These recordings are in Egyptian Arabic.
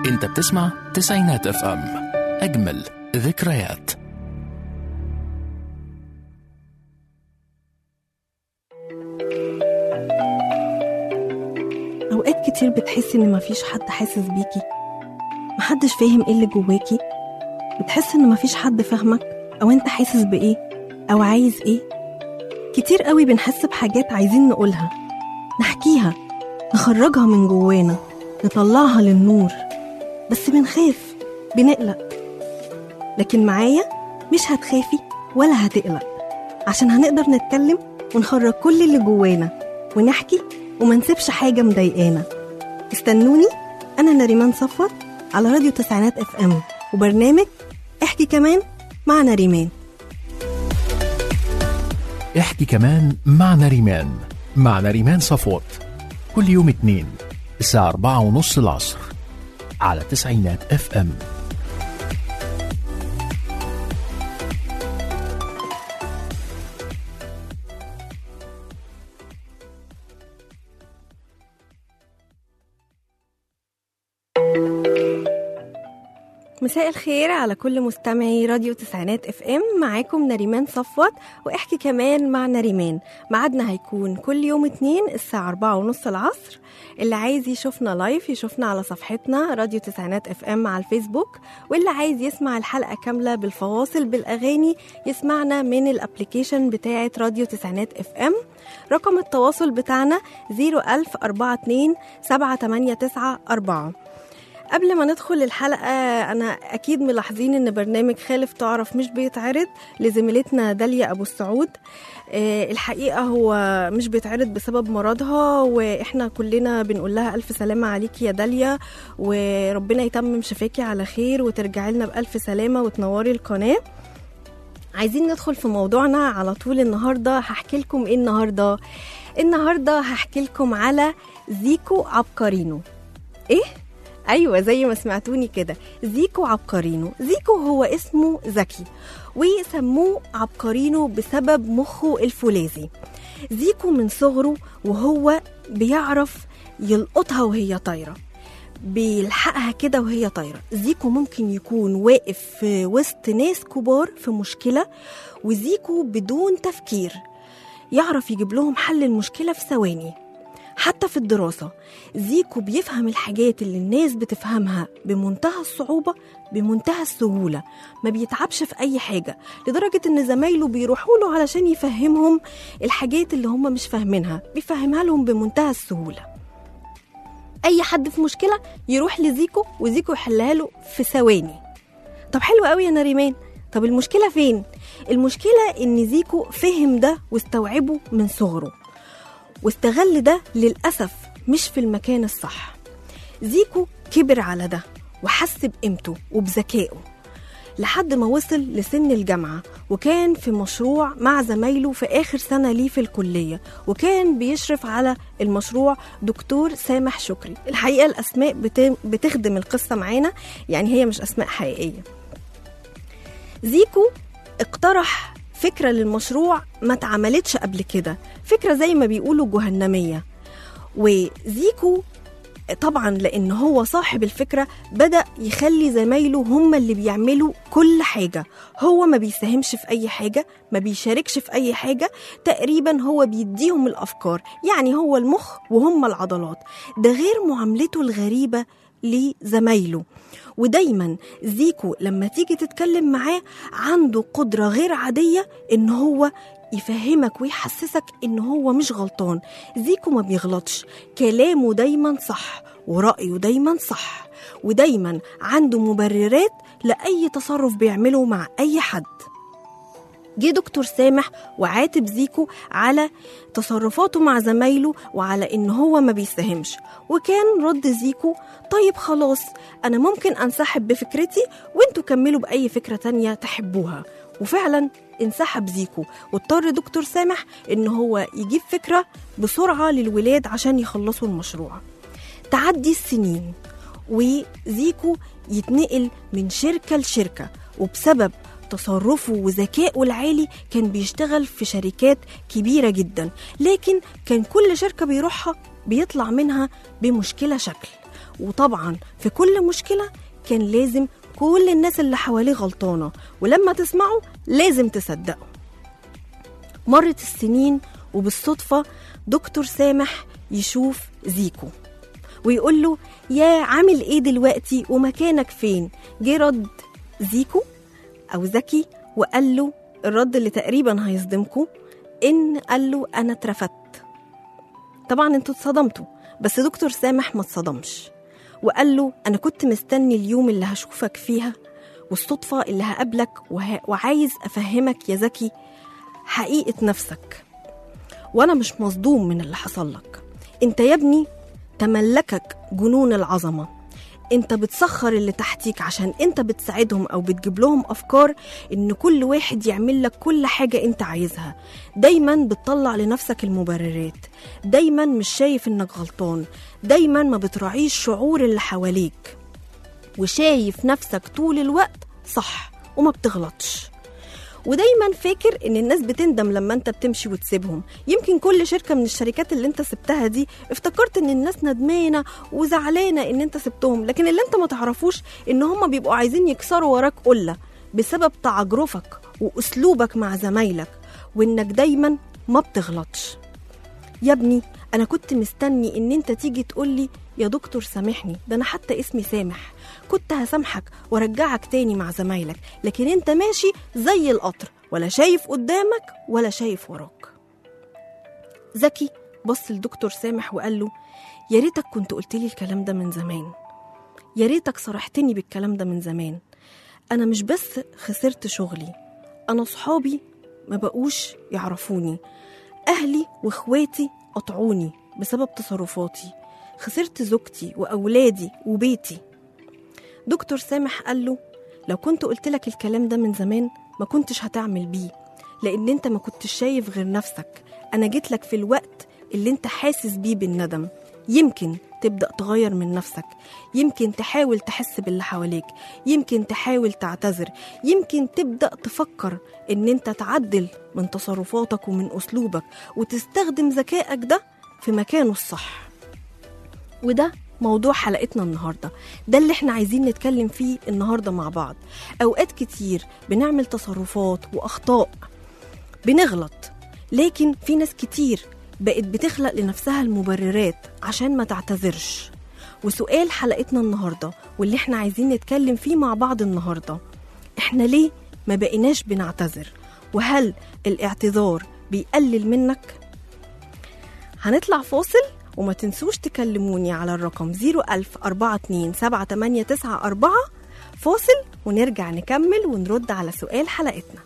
انت بتسمع تسعينات اف ام اجمل ذكريات أوقات كتير بتحسي إن مفيش حد حاسس بيكي محدش فاهم إيه اللي جواكي بتحس إن مفيش حد فاهمك أو أنت حاسس بإيه أو عايز إيه كتير قوي بنحس بحاجات عايزين نقولها نحكيها نخرجها من جوانا نطلعها للنور بس بنخاف بنقلق لكن معايا مش هتخافي ولا هتقلق عشان هنقدر نتكلم ونخرج كل اللي جوانا ونحكي وما نسيبش حاجة مضايقانا استنوني أنا نريمان صفوت على راديو تسعينات اف ام وبرنامج احكي كمان مع نريمان احكي كمان مع نريمان مع نريمان صفوت كل يوم اتنين الساعة أربعة ونص العصر على تسعينات اف ام مساء الخير على كل مستمعي راديو تسعينات اف ام معاكم نريمان صفوت واحكي كمان مع نريمان ميعادنا هيكون كل يوم اتنين الساعة أربعة ونص العصر اللي عايز يشوفنا لايف يشوفنا على صفحتنا راديو تسعينات اف ام على الفيسبوك واللي عايز يسمع الحلقة كاملة بالفواصل بالأغاني يسمعنا من الابليكيشن بتاعة راديو تسعينات اف ام رقم التواصل بتاعنا 01042 7894 قبل ما ندخل الحلقة أنا أكيد ملاحظين إن برنامج خالف تعرف مش بيتعرض لزميلتنا داليا أبو السعود آه، الحقيقة هو مش بيتعرض بسبب مرضها وإحنا كلنا بنقول لها ألف سلامة عليكي يا داليا وربنا يتمم شفاكي على خير وترجعي لنا بألف سلامة وتنوري القناة عايزين ندخل في موضوعنا على طول النهاردة هحكي لكم إيه النهاردة النهاردة هحكي لكم على زيكو عبقرينو إيه؟ ايوه زي ما سمعتوني كده زيكو عبقرينو زيكو هو اسمه ذكي وسموه عبقرينو بسبب مخه الفولاذي زيكو من صغره وهو بيعرف يلقطها وهي طايره بيلحقها كده وهي طايره زيكو ممكن يكون واقف في وسط ناس كبار في مشكله وزيكو بدون تفكير يعرف يجيب لهم حل المشكله في ثواني حتى في الدراسة زيكو بيفهم الحاجات اللي الناس بتفهمها بمنتهى الصعوبة بمنتهى السهولة ما بيتعبش في أي حاجة لدرجة إن زمايله بيروحوا له علشان يفهمهم الحاجات اللي هم مش فاهمينها بيفهمها لهم بمنتهى السهولة أي حد في مشكلة يروح لزيكو وزيكو يحلها له في ثواني طب حلو قوي يا نريمان طب المشكلة فين؟ المشكلة إن زيكو فهم ده واستوعبه من صغره واستغل ده للأسف مش في المكان الصح زيكو كبر على ده وحس بقيمته وبذكائه لحد ما وصل لسن الجامعة وكان في مشروع مع زمايله في آخر سنة ليه في الكلية وكان بيشرف على المشروع دكتور سامح شكري الحقيقة الأسماء بت- بتخدم القصة معانا يعني هي مش أسماء حقيقية زيكو اقترح فكرة للمشروع ما اتعملتش قبل كده فكرة زي ما بيقولوا جهنمية وزيكو طبعا لان هو صاحب الفكره بدا يخلي زمايله هم اللي بيعملوا كل حاجه هو ما بيساهمش في اي حاجه ما بيشاركش في اي حاجه تقريبا هو بيديهم الافكار يعني هو المخ وهم العضلات ده غير معاملته الغريبه لزمايله ودايما زيكو لما تيجي تتكلم معاه عنده قدره غير عاديه ان هو يفهمك ويحسسك ان هو مش غلطان زيكو ما بيغلطش كلامه دايما صح ورأيه دايما صح ودايما عنده مبررات لأي تصرف بيعمله مع أي حد جه دكتور سامح وعاتب زيكو على تصرفاته مع زمايله وعلى ان هو ما بيساهمش وكان رد زيكو طيب خلاص انا ممكن انسحب بفكرتي وانتوا كملوا باي فكره تانية تحبوها وفعلا انسحب زيكو واضطر دكتور سامح ان هو يجيب فكره بسرعه للولاد عشان يخلصوا المشروع تعدي السنين وزيكو يتنقل من شركه لشركه وبسبب تصرفه وذكائه العالي كان بيشتغل في شركات كبيرة جدا لكن كان كل شركة بيروحها بيطلع منها بمشكلة شكل وطبعا في كل مشكلة كان لازم كل الناس اللي حواليه غلطانة ولما تسمعوا لازم تصدقوا مرت السنين وبالصدفة دكتور سامح يشوف زيكو ويقول له يا عامل ايه دلوقتي ومكانك فين جه رد زيكو او زكي وقال له الرد اللي تقريبا هيصدمكم ان قال له انا اترفدت طبعا انتوا اتصدمتوا بس دكتور سامح ما اتصدمش وقال له انا كنت مستني اليوم اللي هشوفك فيها والصدفه اللي هقابلك وه... وعايز افهمك يا زكي حقيقه نفسك وانا مش مصدوم من اللي حصل لك انت يا ابني تملكك جنون العظمه انت بتسخر اللي تحتيك عشان انت بتساعدهم او بتجيب لهم افكار ان كل واحد يعمل لك كل حاجه انت عايزها دايما بتطلع لنفسك المبررات دايما مش شايف انك غلطان دايما ما بتراعيش شعور اللي حواليك وشايف نفسك طول الوقت صح وما بتغلطش ودايما فاكر ان الناس بتندم لما انت بتمشي وتسيبهم يمكن كل شركه من الشركات اللي انت سبتها دي افتكرت ان الناس ندمانه وزعلانه ان انت سبتهم لكن اللي انت ما تعرفوش ان هم بيبقوا عايزين يكسروا وراك قله بسبب تعجرفك واسلوبك مع زمايلك وانك دايما ما بتغلطش يا ابني انا كنت مستني ان انت تيجي تقولي يا دكتور سامحني ده انا حتى اسمي سامح كنت هسامحك وارجعك تاني مع زمايلك لكن انت ماشي زي القطر ولا شايف قدامك ولا شايف وراك زكي بص لدكتور سامح وقال له يا ريتك كنت قلت لي الكلام ده من زمان يا ريتك صرحتني بالكلام ده من زمان انا مش بس خسرت شغلي انا صحابي ما بقوش يعرفوني اهلي واخواتي قطعوني بسبب تصرفاتي خسرت زوجتي واولادي وبيتي دكتور سامح قال له لو كنت قلت لك الكلام ده من زمان ما كنتش هتعمل بيه لان انت ما كنتش شايف غير نفسك انا جيت لك في الوقت اللي انت حاسس بيه بالندم يمكن تبدأ تغير من نفسك يمكن تحاول تحس باللي حواليك يمكن تحاول تعتذر يمكن تبدأ تفكر ان انت تعدل من تصرفاتك ومن اسلوبك وتستخدم ذكائك ده في مكانه الصح وده موضوع حلقتنا النهارده ده اللي احنا عايزين نتكلم فيه النهارده مع بعض اوقات كتير بنعمل تصرفات واخطاء بنغلط لكن في ناس كتير بقت بتخلق لنفسها المبررات عشان ما تعتذرش وسؤال حلقتنا النهارده واللي احنا عايزين نتكلم فيه مع بعض النهارده احنا ليه ما بقيناش بنعتذر وهل الاعتذار بيقلل منك هنطلع فاصل وما تنسوش تكلموني على الرقم 010427894 فاصل ونرجع نكمل ونرد على سؤال حلقتنا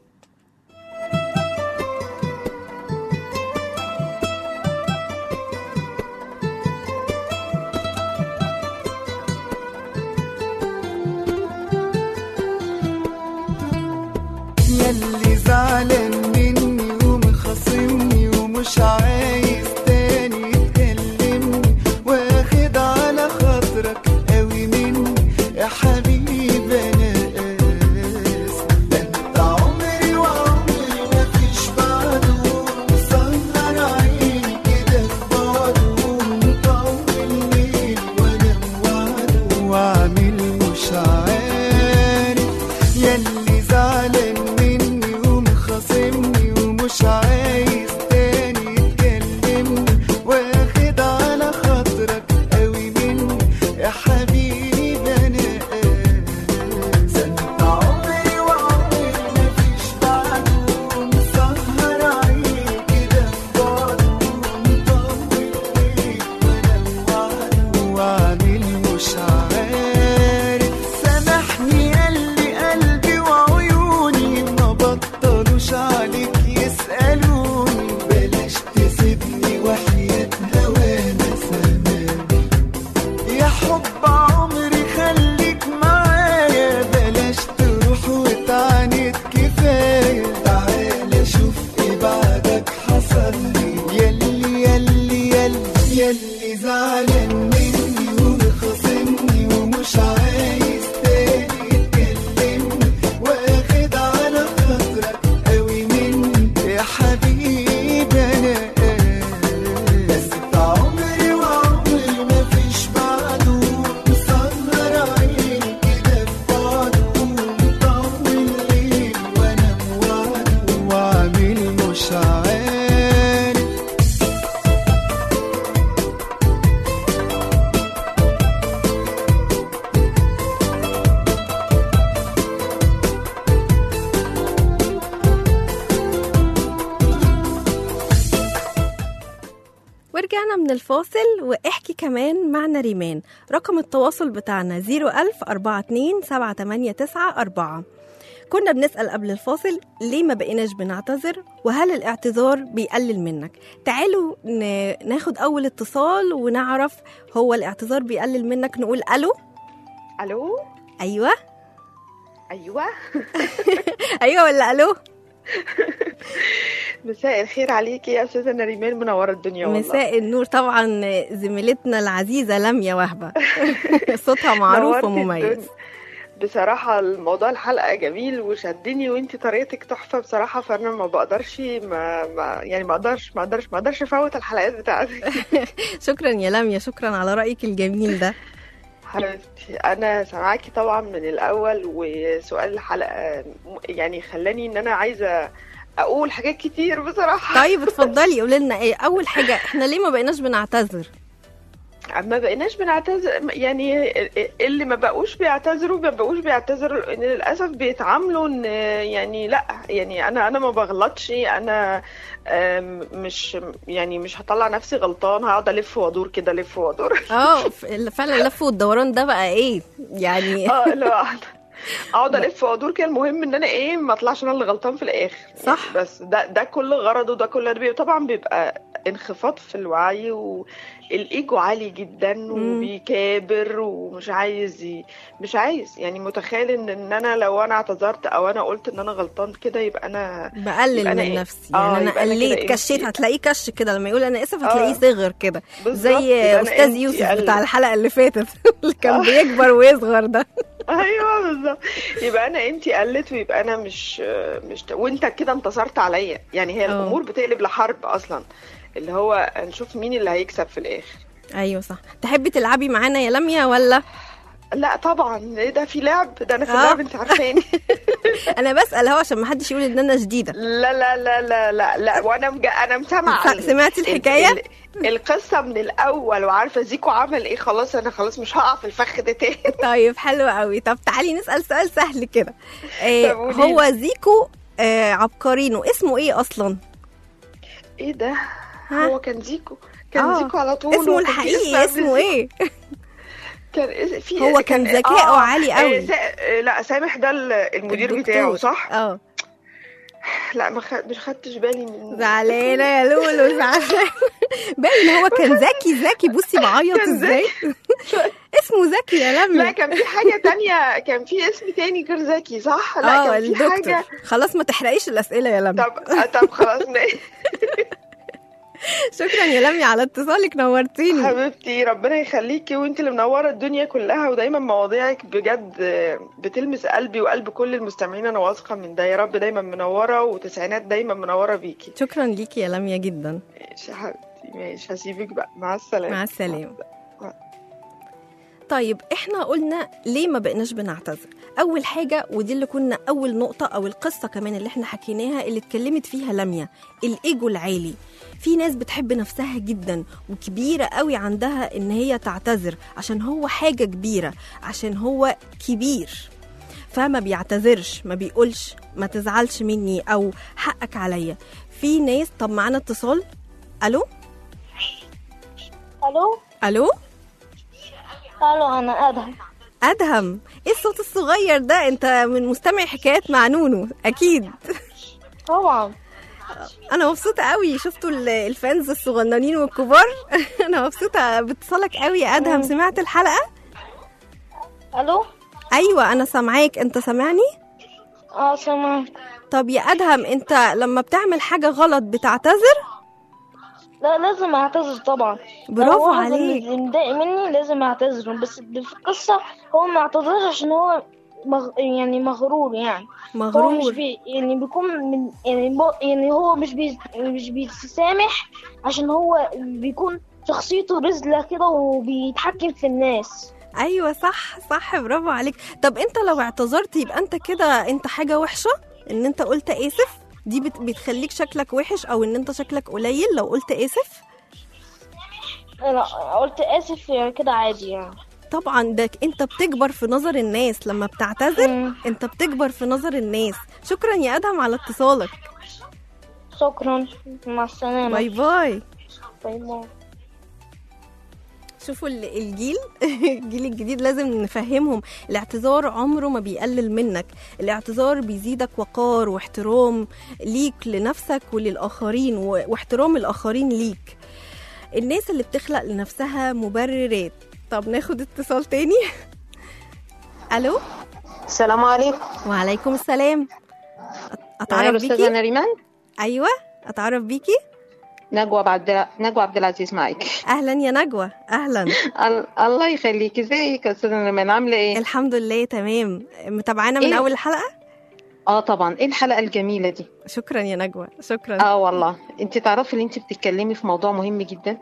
ياللي زعلان مني ومخاصمني ومش عايز تاني تكلمني واخد على خاطرك قوي مني يا حبيبي انا اسف ده انت عمري وعمري مفيش بعده مسهر عيني كده في بعده مطول ليلي وانا موعده واعمل مش عارف ياللي زعلان مني ومخاصمني ومش عايز تاني تكلمني واخد على خاطرك قوي مني يا حبيبي انا اسف انت عمري وعمري مفيش بعده مسهر عيني كده في بعده مطول ليلي وانا موعده واعمل مش عارف سامحني قلبي قلبي وعيوني ما بطلوش عليك يسألوني بلاش تسيبني وحياة هوانا سامعني يا حب عمري خليك معايا بلاش تروح وتعاند كفاية تعالى شوف ايه بعدك حصل لي ياللي ياللي ياللي ياللي زعلان مني ومخاصمني ومش عايز تاني تكلمني واخد على خاطرك قوي مني يا حبيبي انا بس في عمري وعمري مفيش بعده ورجعنا من الفاصل واحكي كمان معنا ريمان رقم التواصل بتاعنا 01000 42 789 كنا بنسأل قبل الفاصل ليه ما بقيناش بنعتذر وهل الاعتذار بيقلل منك تعالوا ن- ناخد أول اتصال ونعرف هو الاعتذار بيقلل منك نقول ألو الو أيوة ايوه أيوة ولا ألو مساء الخير عليكي يا استاذه نريمان منوره الدنيا والله مساء النور طبعا زميلتنا العزيزة لميا وهبة صوتها معروف نورتي ومميز الدنيا. بصراحة الموضوع الحلقة جميل وشدني وانتي طريقتك تحفة بصراحة فانا ما بقدرش ما, ما يعني ما اقدرش ما اقدرش ما اقدرش افوت الحلقات بتاعتك شكرا يا لميا شكرا على رأيك الجميل ده حبيبتي انا سامعاكي طبعا من الاول وسؤال الحلقة يعني خلاني ان انا عايزة اقول حاجات كتير بصراحة طيب اتفضلي قولي لنا ايه اول حاجه احنا ليه ما بقيناش بنعتذر ما بقيناش بنعتذر يعني اللي ما بقوش بيعتذروا ما بقوش بيعتذروا ان للاسف بيتعاملوا ان يعني لا يعني انا انا ما بغلطش انا آم، مش يعني مش هطلع نفسي غلطان هقعد الف وادور كده الف وادور اه ف- فعلا اللف والدوران ده بقى ايه يعني اه لا اقعد الف وادور كده المهم ان انا ايه ما اطلعش انا اللي غلطان في الاخر صح. يعني بس ده ده كل غرضه ده كل بي- طبعا بيبقى انخفاض في الوعي والايجو عالي جدا وبيكابر ومش عايز ي... مش عايز يعني متخيل ان ان انا لو انا اعتذرت او انا قلت ان انا غلطان كده يبقى انا بقلل يبقى أنا من إيه؟ نفسي آه، يعني انا يبقى أنا كده قليت إيه؟ كشيت هتلاقيه كش كده لما يقول انا اسف آه. هتلاقيه صغر كده بالظبط، زي يبقى أنا استاذ إنتي يوسف قلت. بتاع الحلقه اللي فاتت اللي كان بيكبر ويصغر ده ايوه بالظبط يبقى انا انتي قلت ويبقى انا مش مش وانت كده انتصرت عليا يعني هي اه. الامور بتقلب لحرب اصلا اللي هو نشوف مين اللي هيكسب في الاخر ايوه صح تحبي تلعبي معانا يا لميا ولا لا طبعا ايه ده في لعب ده انا في اه. اللعب انت عارفاني انا بسال اهو عشان ما حدش يقول ان انا شديده لا لا لا لا لا لا وانا مج... انا مسامعه ال- سمعتي ال- الحكايه ال- القصه من الاول وعارفه زيكو عمل ايه خلاص انا خلاص مش هقع في الفخ ده تاني طيب حلو قوي طب تعالي نسال سؤال سهل كده إيه طب قوليلي. هو زيكو آه عبقرينو اسمه ايه اصلا ايه ده ها؟ هو كان زيكو كان آه. زيكو على طول اسمه وكان في الحقيقي اسم اسمه قبل ايه كان إيه- في هو كان ذكائه عالي قوي. آه، سا- آه، لا سامح ده ال- المدير الدكتور. بتاعه صح؟ اه لا ما خد... مش خدتش بالي من زعلانه يا لولو زعلانه باين هو كان ذكي ذكي بصي بعيط كان ازاي اسمه ذكي يا لا لميا كان في حاجة تانية كان في اسم تاني غير زكي صح؟ لا اه كان في الدكتور حاجة خلاص ما تحرقيش الاسئله يا لميا طب آه، طب خلاص ن- شكرا يا لميا على اتصالك نورتيني حبيبتي ربنا يخليكي وانت اللي منورة الدنيا كلها ودايما مواضيعك بجد آه، بتلمس قلبي وقلب كل المستمعين انا واثقة من ده يا رب دايما منورة وتسعينات دايما منورة بيكي شكرا ليكي يا لميا جدا ماشي يا حبيبتي ماشي هسيبك بقى مع السلامة مع السلامة. طيب احنا قلنا ليه ما بقناش بنعتذر اول حاجه ودي اللي كنا اول نقطه او القصه كمان اللي احنا حكيناها اللي اتكلمت فيها لميا الايجو العالي في ناس بتحب نفسها جدا وكبيره قوي عندها ان هي تعتذر عشان هو حاجه كبيره عشان هو كبير فما بيعتذرش ما بيقولش ما تزعلش مني او حقك عليا في ناس طب معانا اتصال الو الو الو الو انا ادهم ادهم ايه الصوت الصغير ده انت من مستمع حكايات مع نونو اكيد طبعا انا مبسوطه قوي شفتوا ال- الفانز الصغننين والكبار انا مبسوطه باتصالك قوي يا ادهم سمعت الحلقه الو ايوه انا سامعاك انت سامعني اه سمعت طب يا ادهم انت لما بتعمل حاجه غلط بتعتذر لا لازم اعتذر طبعا برافو لو واحد عليك. اللي متضايق مني لازم اعتذر بس اللي في القصة هو ما اعتذرش عشان هو مغ... يعني مغرور يعني هو مش مغرور بي... يعني بيكون من... يعني, ب... يعني هو مش بي... مش بيسامح عشان هو بيكون شخصيته رزلة كده وبيتحكم في الناس ايوه صح صح برافو عليك طب انت لو اعتذرت يبقى انت كده انت حاجه وحشه ان انت قلت اسف دي بت... بتخليك شكلك وحش او ان انت شكلك قليل لو قلت اسف لا قلت اسف يعني كده عادي يعني طبعا ده انت بتكبر في نظر الناس لما بتعتذر مم. انت بتكبر في نظر الناس شكرا يا ادهم على اتصالك شكرا مع السلامة باي باي باي باي شوفوا ال- الجيل الجيل الجديد لازم نفهمهم الاعتذار عمره ما بيقلل منك الاعتذار بيزيدك وقار واحترام ليك لنفسك وللآخرين و- واحترام الآخرين ليك الناس اللي بتخلق لنفسها مبررات طب ناخد اتصال تاني الو السلام عليكم وعليكم السلام أت- معايا اتعرف الأستاذة بيكي نريمان ايوه اتعرف بيكي نجوى عبد نجوى عبد العزيز معاك اهلا يا نجوى اهلا ال- الله يخليك ازيك يا أستاذة نريمان عاملة إيه؟ الحمد لله تمام متابعانا من إيه؟ اول الحلقه اه طبعا ايه الحلقة الجميلة دي؟ شكرا يا نجوى شكرا اه والله انت تعرفي ان انت بتتكلمي في موضوع مهم جدا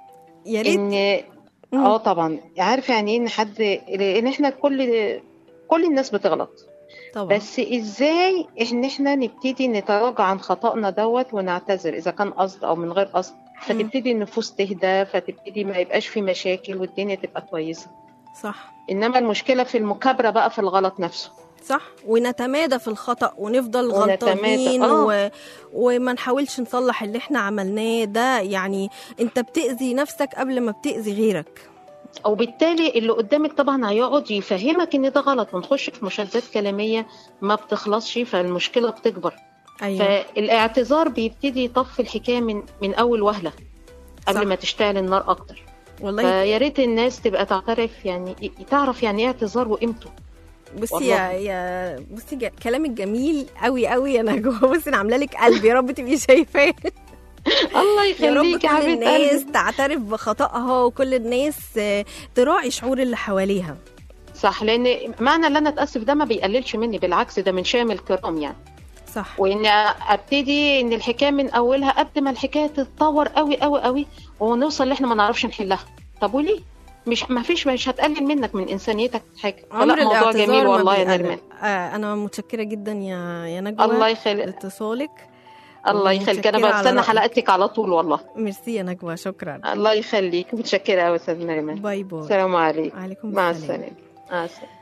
يا ريت ان مم. اه طبعا عارفة يعني ايه ان حد ان احنا كل كل الناس بتغلط طبعا بس ازاي ان احنا نبتدي نتراجع عن خطأنا دوت ونعتذر اذا كان قصد او من غير قصد فتبتدي النفوس تهدى فتبتدي ما يبقاش في مشاكل والدنيا تبقى كويسة صح انما المشكلة في المكابرة بقى في الغلط نفسه صح ونتمادى في الخطأ ونفضل ونتمادى، غلطانين آه. و... وما نحاولش نصلح اللي احنا عملناه ده يعني انت بتأذي نفسك قبل ما بتأذي غيرك وبالتالي اللي قدامك طبعا هيقعد يفهمك ان ده غلط ونخش في مشادات كلامية ما بتخلصش فالمشكلة بتكبر ايوه فالاعتذار بيبتدي يطفي الحكاية من من اول وهلة قبل صح. ما تشتعل النار اكتر والله فيا ريت الناس تبقى تعترف يعني ي- تعرف يعني ايه اعتذار وقيمته بصي والله. يا يا بصي جا- كلامك جميل قوي قوي يا نجوى بصي انا عامله لك قلب يا رب تبقي شايفاه الله يا رب يخليك كل يا حبيبه الناس قلبي تعترف بخطأها وكل الناس آه، تراعي شعور اللي حواليها صح لان معنى ان انا اتاسف ده ما بيقللش مني بالعكس ده من شام الكرام يعني صح وان ابتدي ان الحكايه من اولها قبل ما الحكايه تتطور قوي قوي قوي ونوصل اللي احنا ما نعرفش نحلها طب وليه مش ما فيش مش هتقلل منك من انسانيتك حاجه عمر فلا موضوع الاعتذار جميل ما والله يا بيقلل. نرمان آه انا متشكره جدا يا يا نجوى الله يخليك لاتصالك الله يخليك انا ومتشكرة على بستنى رأيك. حلقتك على طول والله ميرسي يا نجوى شكرا الله يخليك متشكره قوي يا استاذ نرمان باي باي السلام عليكم عليكم مع السلام السلامه مع السلامه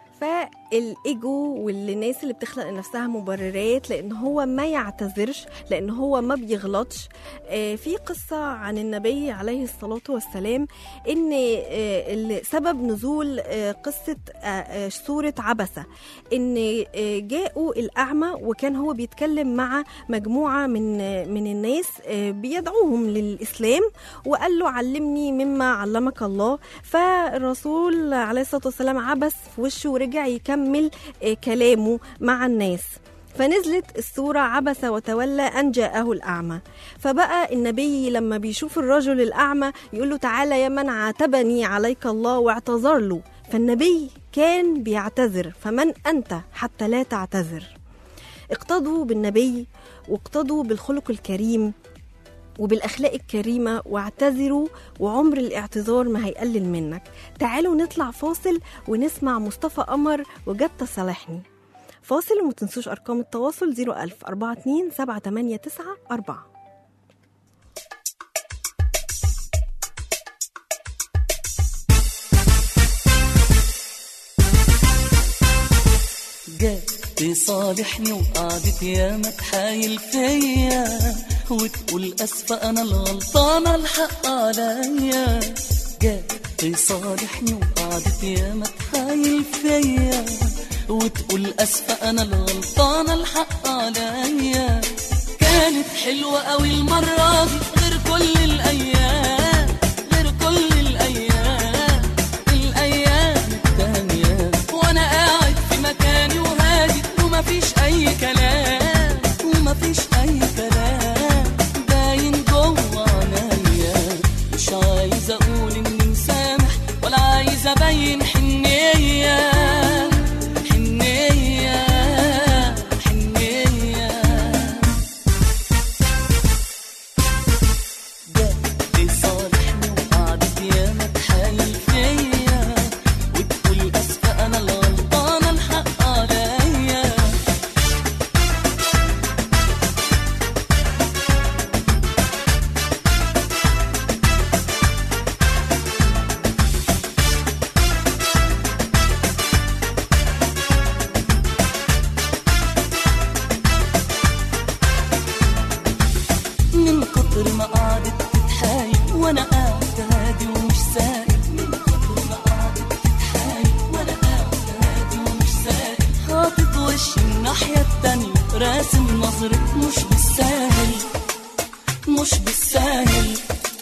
فالايجو والناس اللي بتخلق لنفسها مبررات لان هو ما يعتذرش لان هو ما بيغلطش آه، في قصه عن النبي عليه الصلاه والسلام ان آه، ال- سبب نزول آه، قصه آه، آه، سوره عبسه ان آه، جاءوا الاعمى وكان هو بيتكلم مع مجموعه من آه، من الناس آه، بيدعوهم للاسلام وقال له علمني مما علمك الله فالرسول عليه الصلاه والسلام عبس في وشه ورجع يكمل آه، كلامه مع الناس فنزلت السورة عبس وتولى أن جاءه الأعمى فبقى النبي لما بيشوف الرجل الأعمى يقول له تعالى يا من عاتبني عليك الله واعتذر له فالنبي كان بيعتذر فمن أنت حتى لا تعتذر اقتضوا بالنبي واقتضوا بالخلق الكريم وبالأخلاق الكريمة واعتذروا وعمر الاعتذار ما هيقلل منك تعالوا نطلع فاصل ونسمع مصطفى قمر وجد تصالحني فاصل وما تنسوش أرقام التواصل 01000 42 789 4 جات تصالحني وقعدت ياما تحايل فيا وتقول اسفة انا الغلطانة الحق عليا جات تصالحني وقعدت ياما تحايل فيا وتقول اسفة انا الغلطانة الحق عليا كانت حلوة قوي المرة دي غير كل الايام غير كل الايام الايام التانية وانا قاعد في مكاني وهادي ومفيش اي كلام ومفيش اي كلام باين جوه عينيا مش عايز اقول اني مسامح ولا عايز ابين حنية حنية حنية جت صالحني وقعدت ياما تحايل فيا وتقول اسفة انا الغلطانة الحق عليا الناحية التانية راسم نظرة مش بالساهل مش بالساهل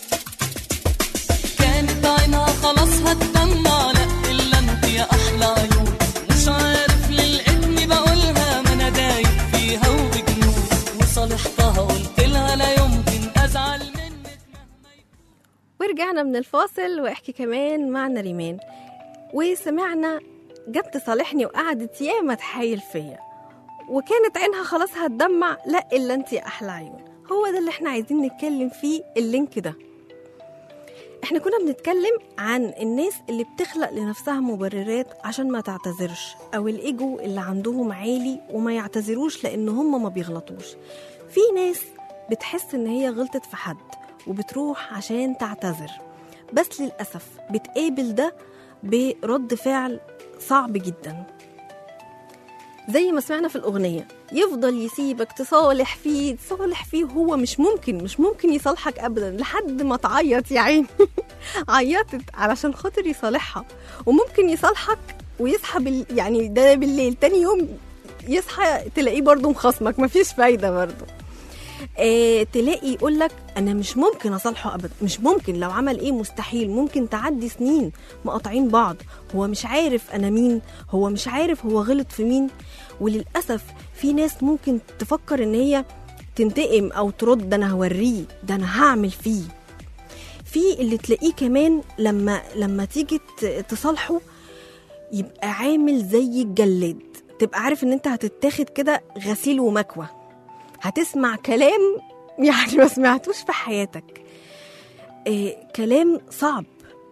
كانت عينها خلاص هتدمع لا الا انت يا احلى عيون مش عارف للقتني بقولها ما انا دايب فيها وبجنون وصالحتها قلت لها لا يمكن ازعل منك ورجعنا من الفاصل واحكي كمان مع نريمان وسمعنا جت تصالحني وقعدت ياما تحايل فيا وكانت عينها خلاص هتدمع لا الا انت يا احلى عيون هو ده اللي احنا عايزين نتكلم فيه اللينك ده احنا كنا بنتكلم عن الناس اللي بتخلق لنفسها مبررات عشان ما تعتذرش او الايجو اللي عندهم عالي وما يعتذروش لان هم ما بيغلطوش في ناس بتحس ان هي غلطت في حد وبتروح عشان تعتذر بس للاسف بتقابل ده برد فعل صعب جدا زي ما سمعنا في الأغنية يفضل يسيبك تصالح فيه تصالح فيه هو مش ممكن مش ممكن يصالحك أبدا لحد ما تعيط يا عيني عيطت علشان خاطر يصالحها وممكن يصالحك ويصحى بال... يعني ده بالليل تاني يوم يصحى تلاقيه برضه مخصمك مفيش فايدة برضه آه تلاقي يقول لك انا مش ممكن اصالحه ابدا مش ممكن لو عمل ايه مستحيل ممكن تعدي سنين مقاطعين بعض هو مش عارف انا مين هو مش عارف هو غلط في مين وللاسف في ناس ممكن تفكر ان هي تنتقم او ترد ده انا هوريه ده انا هعمل فيه في اللي تلاقيه كمان لما لما تيجي ت- تصالحه يبقى عامل زي الجلاد تبقى عارف ان انت هتتاخد كده غسيل ومكوى هتسمع كلام يعني ما سمعتوش في حياتك إيه كلام صعب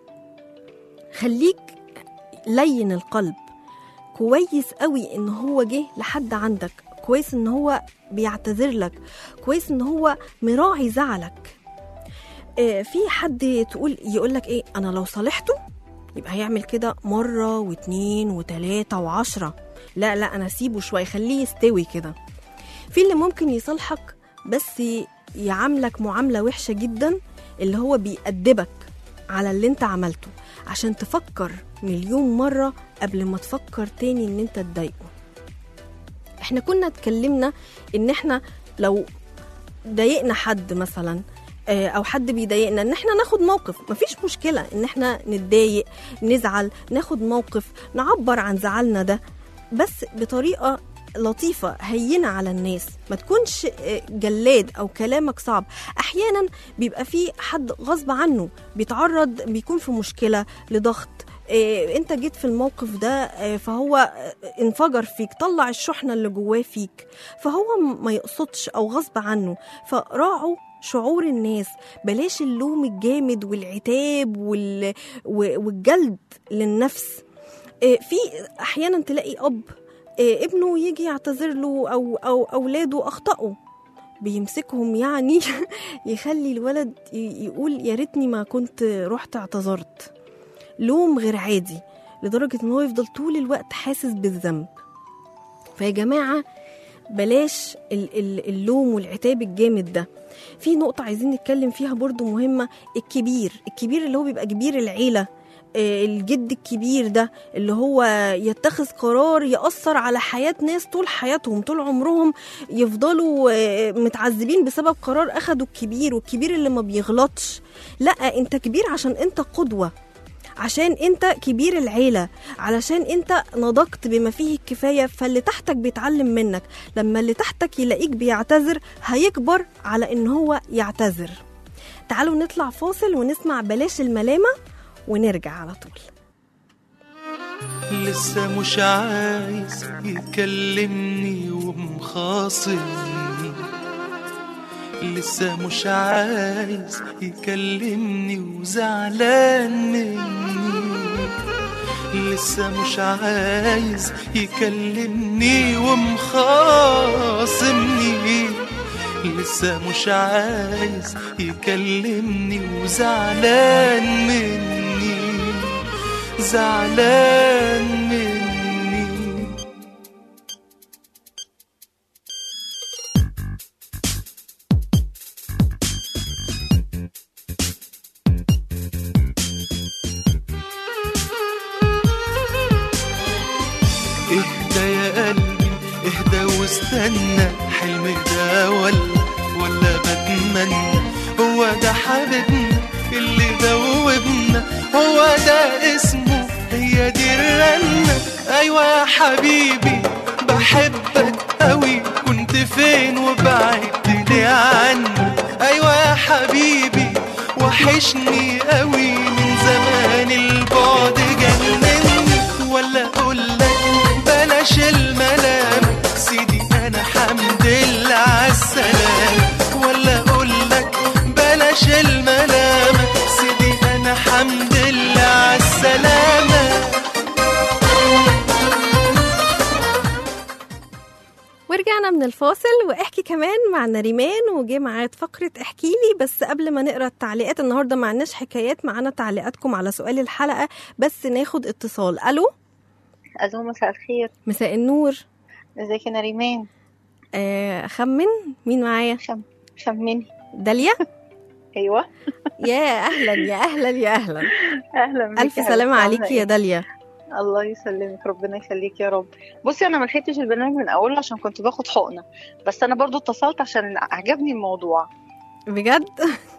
خليك لين القلب كويس قوي ان هو جه لحد عندك كويس ان هو بيعتذر لك كويس ان هو مراعي زعلك إيه في حد تقول يقول لك ايه انا لو صالحته يبقى هيعمل كده مرة واتنين وتلاتة وعشرة لا لا انا سيبه شوية خليه يستوي كده في اللي ممكن يصالحك بس يعاملك معاملة وحشة جدا اللي هو بيأدبك على اللي انت عملته عشان تفكر مليون مرة قبل ما تفكر تاني ان انت تضايقه احنا كنا اتكلمنا ان احنا لو ضايقنا حد مثلا آه، او حد بيضايقنا ان احنا ناخد موقف مفيش مشكله ان احنا نتضايق نزعل ناخد موقف نعبر عن زعلنا ده بس بطريقه لطيفة هينة على الناس ما تكونش آه، جلاد أو كلامك صعب أحيانا بيبقى في حد غصب عنه بيتعرض بيكون في مشكلة لضغط آه، انت جيت في الموقف ده آه، فهو آه، انفجر فيك طلع الشحنة اللي جواه فيك فهو م- ما يقصدش أو غصب عنه فراعوا شعور الناس بلاش اللوم الجامد والعتاب وال... و- والجلد للنفس آه، في احيانا تلاقي اب آه، ابنه يجي يعتذر له او او اولاده اخطاوا بيمسكهم يعني يخلي الولد ي- يقول يا ريتني ما كنت رحت اعتذرت لوم غير عادي لدرجة ان هو يفضل طول الوقت حاسس بالذنب فيا جماعة بلاش ال- ال- اللوم والعتاب الجامد ده في نقطة عايزين نتكلم فيها برضو مهمة الكبير الكبير اللي هو بيبقى كبير العيلة آه، الجد الكبير ده اللي هو يتخذ قرار يأثر على حياة ناس طول حياتهم طول عمرهم يفضلوا آه، متعذبين بسبب قرار أخده الكبير والكبير اللي ما بيغلطش لا انت كبير عشان انت قدوة عشان انت كبير العيلة علشان انت نضجت بما فيه الكفاية فاللي تحتك بيتعلم منك لما اللي تحتك يلاقيك بيعتذر هيكبر على ان هو يعتذر تعالوا نطلع فاصل ونسمع بلاش الملامة ونرجع على طول لسه مش عايز يكلمني ومخاصمني لسه مش عايز يكلمني وزعلان مني لسه مش عايز يكلمني ومخاصمني لسه مش عايز يكلمني وزعلان مني زعلان مني اهدى يا قلبي اهدى واستنى حلم ده ولا ولا بتمنى هو ده حبيبنا اللي دوبنا هو ده اسمه هي دي الرنة ايوه يا حبيبي بحبك قوي كنت فين وبعدت ليه عني ايوه يا حبيبي وحشني قوي من زمان البعد جنني ولا اقول لك بلاش الملام سيدي انا حمد لله عالسلامة ولا اقول لك بلاش الملام سيدي انا حمد لله عالسلامة ورجعنا من الفاصل واحكي كمان مع نريمان وجه معايا فقرة احكي لي بس قبل ما نقرا التعليقات النهارده معناش حكايات معانا تعليقاتكم على سؤال الحلقة بس ناخد اتصال الو ألو مساء الخير مساء النور ازيك يا نريمان آه، خمن مين معايا خم خمني داليا ايوه يا اهلا يا اهلا يا اهلا اهلا بك الف يا سلامة حبيبتي، عليكي عاملة يا إيه؟ داليا الله يسلمك ربنا يخليك يا رب بصي انا ما لحقتش البرنامج من اوله عشان كنت باخد حقنه بس انا برضو اتصلت عشان عجبني الموضوع بجد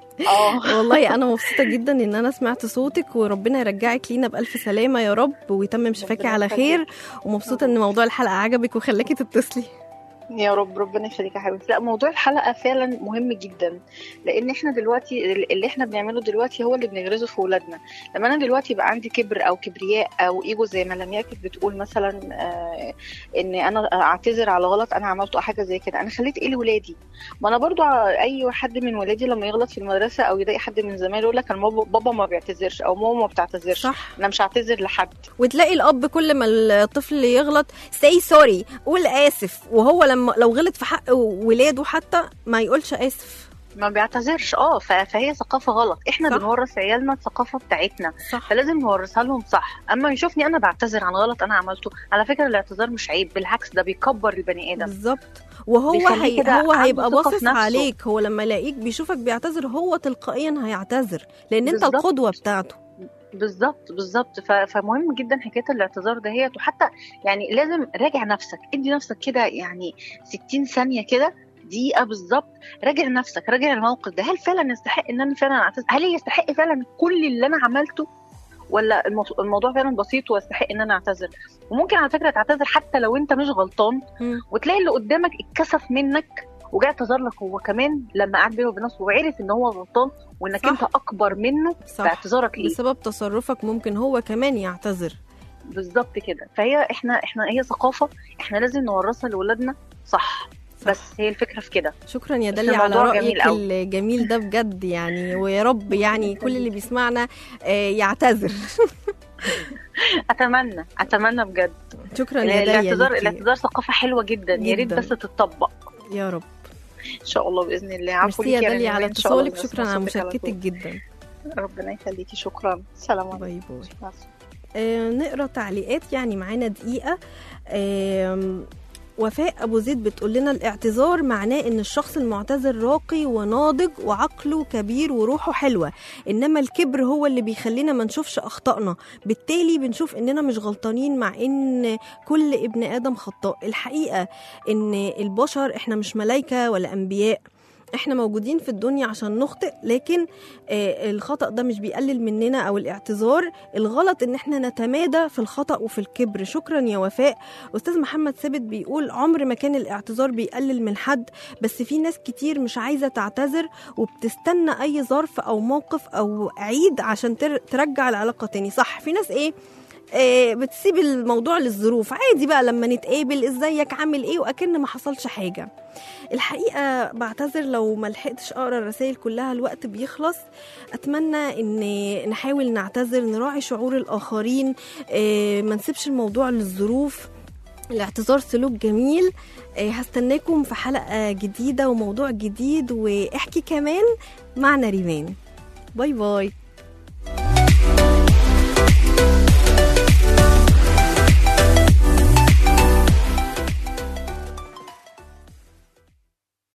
اه والله انا مبسوطه جدا ان انا سمعت صوتك وربنا يرجعك لينا بالف سلامه يا رب ويتمم شفاكي ربنا على يخليك. خير ومبسوطه ان موضوع الحلقه عجبك وخلاكي تتصلي يا رب ربنا يخليك يا حبيبتي لا موضوع الحلقه فعلا مهم جدا لان احنا دلوقتي اللي احنا بنعمله دلوقتي هو اللي بنغرزه في ولادنا لما انا دلوقتي يبقى عندي كبر او كبرياء او ايجو زي ما لمياء كانت بتقول مثلا آه ان انا اعتذر على غلط انا عملته او حاجه زي كده انا خليت ايه لولادي ما انا برضو ع- اي حد من ولادي لما يغلط في المدرسه او يضايق حد من زمايله يقول لك أنا بابا بابا ما بيعتذرش او ماما ما بتعتذرش صح انا مش هعتذر لحد وتلاقي الاب كل ما الطفل يغلط سي سوري قول اسف وهو لما لو غلط في حق ولاده حتى ما يقولش اسف ما بيعتذرش اه ف- فهي ثقافه غلط احنا صح. بنورث عيالنا الثقافه بتاعتنا صح فلازم نورثها لهم صح اما يشوفني انا بعتذر عن غلط انا عملته على فكره الاعتذار مش عيب بالعكس ده بيكبر البني ادم بالظبط وهو بيخليه هي كده هو عنده هيبقى ثقة في باصص نفسه. عليك هو لما يلاقيك بيشوفك بيعتذر هو تلقائيا هيعتذر لان انت بالظبط. القدوه بتاعته بالظبط بالظبط ف- فمهم جدا حكايه الاعتذار دهيت وحتى يعني لازم راجع نفسك ادي نفسك كده يعني 60 ثانيه كده دقيقه بالظبط راجع نفسك راجع الموقف ده هل فعلا يستحق ان انا فعلا اعتذر هل يستحق فعلا كل اللي انا عملته ولا المف- الموضوع فعلا بسيط ويستحق ان انا اعتذر وممكن على فكره تعتذر حتى لو انت مش غلطان مم. وتلاقي اللي قدامك اتكسف منك وجاي اعتذر لك هو كمان لما قعد بينه وبين نفسه وعرف ان هو غلطان وانك صح. انت اكبر منه صح باعتذارك ليه بسبب تصرفك ممكن هو كمان يعتذر بالظبط كده فهي احنا احنا هي ثقافه احنا لازم نورثها لاولادنا صح صح. بس هي الفكره في كده شكرا يا بس داليا على الموضوع جميل رأيك أوي. الجميل ده بجد يعني ويا رب يعني كل اللي بيسمعنا آه، يعتذر اتمنى اتمنى بجد شكرا يا داليا الاعتذار ليكي. الاعتذار ثقافه حلوه جدا يا ريت جداً. بس تتطبق يا رب ان شاء الله باذن الله عفوا ميرسي يا ليكي داليا على إن شاء الله اتصالك شكرا على نسمع صوتك على مشاركتك طول. جدا ربنا يخليكي شكرا سلام عليكم باي باي مع السلامة. آه، نقرا تعليقات يعني معانا دقيقه آم، وفاء ابو زيد بتقول لنا الاعتذار معناه ان الشخص المعتذر راقي وناضج وعقله كبير وروحه حلوه انما الكبر هو اللي بيخلينا ما نشوفش اخطائنا بالتالي بنشوف اننا مش غلطانين مع ان كل ابن ادم خطاء الحقيقه ان البشر احنا مش ملائكه ولا انبياء احنا موجودين في الدنيا عشان نخطئ لكن آه الخطأ ده مش بيقلل مننا او الاعتذار الغلط ان احنا نتمادى في الخطأ وفي الكبر شكرا يا وفاء استاذ محمد ثابت بيقول عمر ما كان الاعتذار بيقلل من حد بس في ناس كتير مش عايزة تعتذر وبتستنى اي ظرف او موقف او عيد عشان تر- ترجع العلاقة تاني صح في ناس ايه آه، بتسيب الموضوع للظروف عادي بقى لما نتقابل ازيك عامل ايه واكن ما حصلش حاجه الحقيقه بعتذر لو ما لحقتش اقرا الرسائل كلها الوقت بيخلص اتمنى ان نحاول نعتذر نراعي شعور الاخرين آه، ما نسيبش الموضوع للظروف الاعتذار سلوك جميل آه، هستناكم في حلقه جديده وموضوع جديد واحكي كمان مع نريمان باي باي